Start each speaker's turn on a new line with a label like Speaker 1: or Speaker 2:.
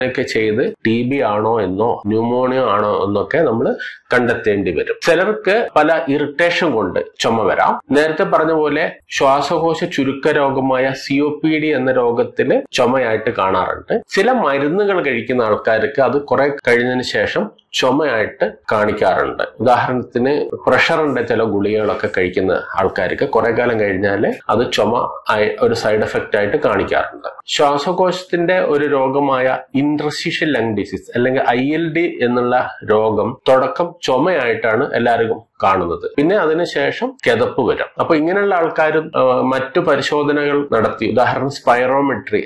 Speaker 1: ഒക്കെ ചെയ്ത് T B ആണോ എന്നോ ന്യൂമോണിയ ആണോ എന്നൊക്കെ നമ്മൾ കണ്ടെത്തേണ്ടി വരും ചിലർക്ക് പല ഇറിറ്റേഷൻ കൊണ്ട് ചുമ വരാം നേരത്തെ പറഞ്ഞ പോലെ ശ്വാസകോശ ചുരുക്ക രോഗമായ സി ഒ പി ഡി എന്ന രോഗത്തിന് ചുമയായിട്ട് കാണാറുണ്ട് ചില മരുന്നുകൾ കഴിക്കുന്ന ആൾക്കാർക്ക് അത് കുറെ കഴിഞ്ഞതിന് ശേഷം ചുമയായിട്ട് കാണിക്കാറുണ്ട് ഉദാഹരണത്തിന് പ്രഷറിന്റെ ചില ഗുളികകളൊക്കെ കഴിക്കുന്ന ആൾക്കാർക്ക് കുറെ കാലം കഴിഞ്ഞാൽ അത് ചുമ ആയി- ഒരു സൈഡ് എഫക്റ്റ് ആയിട്ട് കാണിക്കാറുണ്ട് ശ്വാസകോശത്തിന്റെ ഒരു രോഗമായ ഇൻട്രസിഷ്യൽ ലങ് ഡിസീസ് അല്ലെങ്കിൽ ഐ എൽ ഡി എന്നുള്ള രോഗം തുടക്കം ചുമയായിട്ടാണ് എല്ലാവർക്കും കാണുന്നത് പിന്നെ അതിനുശേഷം കിതപ്പ് വരും അപ്പൊ ഇങ്ങനെയുള്ള ആൾക്കാരും ആ, മറ്റു പരിശോധനകൾ നടത്തി ഉദാഹരണം സ്പൈറോമെട്രി